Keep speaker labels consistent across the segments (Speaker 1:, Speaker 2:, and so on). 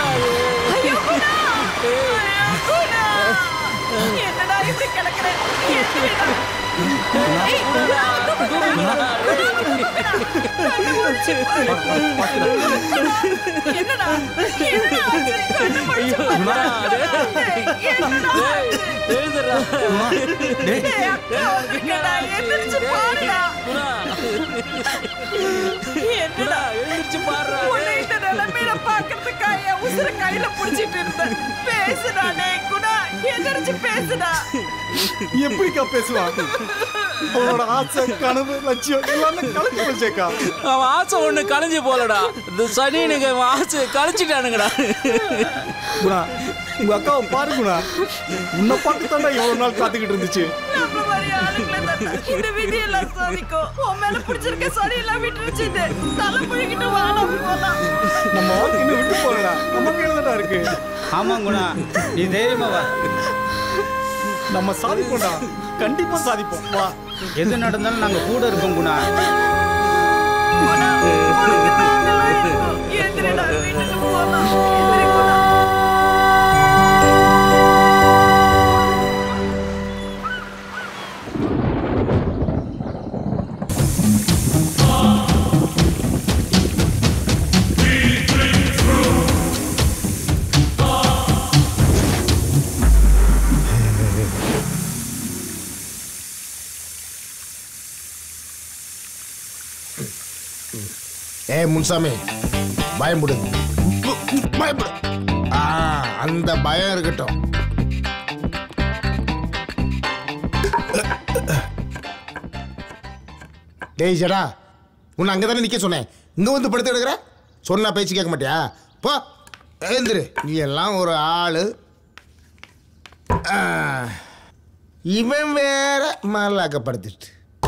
Speaker 1: ஐயோ குணா ஐயோ குணா என்னடா இப்படி கிடக்குற எந்திரிடா. ஏய், குணா, தூக்குடா. கண்ணு முழிச்சு பாரு. என்னடா என்னடா ஆச்சு? கண்ணு முழிச்சு பாரு. என்னடா ஆச்சு? ஏய், அக்கா வந்திருக்கேடா. எந்திரிச்சு பாருடா. என்னடா உன்னை இந்த நிலைமையில பார்க்கறதுக்கா என் உசுரை கையில புடிச்சிட்டு இருந்தேன். பேசுடா டேய் குணா. எந்திரிச்சு பேசுடா.
Speaker 2: எப்படிக்கா பேசுவான் அவனோட ஆசை கனவு லட்சியம் எல்லாமே கலந்து போச்சேக்கா
Speaker 3: அவன் ஆசை ஒண்ணு கலைஞ்சு போலடா இந்த சனினுங்க அவன் ஆசை கலைச்சிட்டானுங்கடா
Speaker 2: குணா உங்க அக்காவை பாரு குணா உன்னை பார்த்து தாண்டா எவ்வளவு நாள் காத்துக்கிட்டு இருந்துச்சு
Speaker 1: நம்மள மாதிரி ஆளுங்களை தாண்டா இந்த விதியெல்லாம் சோதிக்கும். உன் மேல பிடிச்சிருக்க சரியெல்லாம் விட்டுருச்சுன்னு தலை புழுகிட்டு வாடா போலாம்.
Speaker 2: நம்ம வாழ்க்கை இன்னும் விட்டு போகலடா நம்ம கையில தான்டா இருக்கு
Speaker 4: ஆமாம் குணா நீ தைரியமா வா
Speaker 2: நம்ம சாதிப்போம்டா கண்டிப்பா சாதிப்போம் வா
Speaker 4: எது நடந்தாலும் நாங்கள் கூட இருக்கோம் குணா
Speaker 1: குணா, உனக்கு நாங்கெல்லாம் இருக்கோம். எந்திரிடா, வீட்டுக்கு போலாம். எந்திரி குணா.
Speaker 5: ஏய் முன்சாமி பயம்படு பயப்படு ஆ அந்த பயம் இருக்கட்டும் டேய் ஜடா உன்னை அங்கே தானே நிற்க சொன்னேன் இங்கே வந்து படுத்து எடுக்கிற சொன்னா பேச்சு கேட்க மாட்டியா போ எழுந்துரு நீ எல்லாம் ஒரு ஆளு ஆ, இவன் வேற மல்லாக்கப்படுத்திட்டு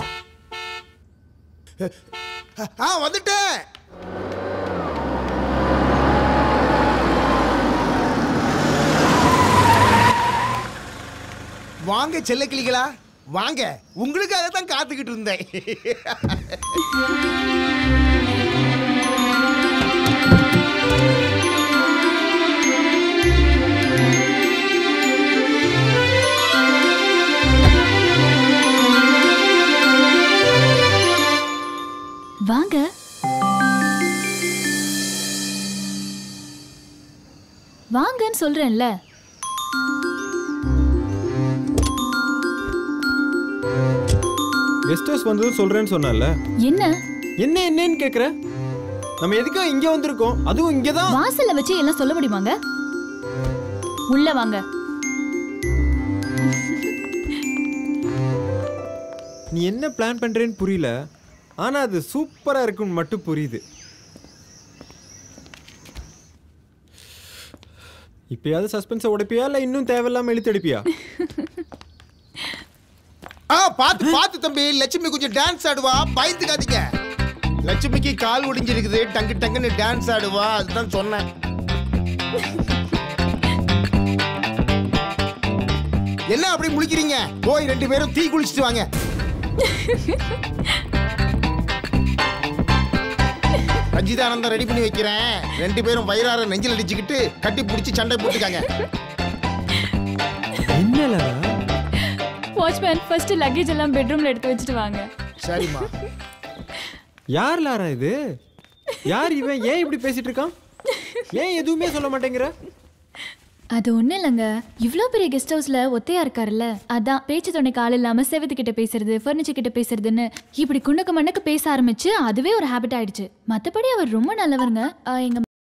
Speaker 5: ஆ வந்துட்டேன் வாங்க செல்ல கிளிகளா வாங்க உங்களுக்காக தான் காத்துக்கிட்டு இருந்தேன்
Speaker 6: வாங்க வாங்கன்னு சொல்றேன்ல
Speaker 7: கெஸ்ட் ஹவுஸ் வந்ததும் சொல்றேன்னு சொன்னல
Speaker 6: என்ன
Speaker 7: என்ன என்னன்னு கேக்குற நம்ம எதுக்கா இங்க வந்திருக்கோம் அதுவும் இங்க தான்
Speaker 6: வாசல்ல வச்சு எல்லாம் சொல்ல முடியுமாங்க உள்ள வாங்க
Speaker 7: நீ என்ன பிளான் பண்றேன்னு புரியல ஆனா அது சூப்பரா இருக்குன்னு மட்டும் புரியுது இப்பயாவது சஸ்பென்ஸை உடைப்பியா இல்ல இன்னும் தேவையில்லாம இழுத்தடிப்பியா
Speaker 5: ஆ பாத்து பாத்து தம்பி லட்சுமி கொஞ்சம் டான்ஸ் ஆடுவா பயந்துக்காதீங்க லட்சுமிக்கு கால் ஒடிஞ்சிருக்குது டங்கு டங்குன்னு டான்ஸ் ஆடுவா அதுதான் சொன்னேன் என்ன அப்படி முழிக்கிறீங்க போய் ரெண்டு பேரும் தீ குளிச்சுட்டு வாங்க ரஞ்சிதானந்தம் ரெடி பண்ணி வைக்கிறேன் ரெண்டு பேரும் வயிறார நெஞ்சில் அடிச்சுக்கிட்டு கட்டி பிடிச்சி சண்டை போட்டுக்காங்க
Speaker 7: என்னல
Speaker 6: வாட்ச்மேன் ஃபர்ஸ்ட் லக்கேஜ் எல்லாம் பெட்ரூம்ல எடுத்து வச்சுட்டு வாங்க
Speaker 5: சரிம்மா
Speaker 7: யார் லாரா இது யார் இவன் ஏன் இப்படி பேசிட்டு இருக்கான் ஏன் எதுவுமே சொல்ல மாட்டேங்கிற
Speaker 6: அது ஒண்ணும் இல்லைங்க இவ்ளோ பெரிய கெஸ்ட் ஹவுஸ்ல ஒத்தையா இருக்காருல்ல அதான் பேச்சு துணைக்கு ஆள் இல்லாம செவத்து கிட்ட பேசுறது ஃபர்னிச்சர் கிட்ட பேசுறதுன்னு இப்படி குண்டக்க மண்ணக்கு பேச ஆரம்பிச்சு அதுவே ஒரு ஹாபிட் ஆயிடுச்சு மத்தபடி அவர் ரொம்ப நல்லவருங்க ஆ, எங்க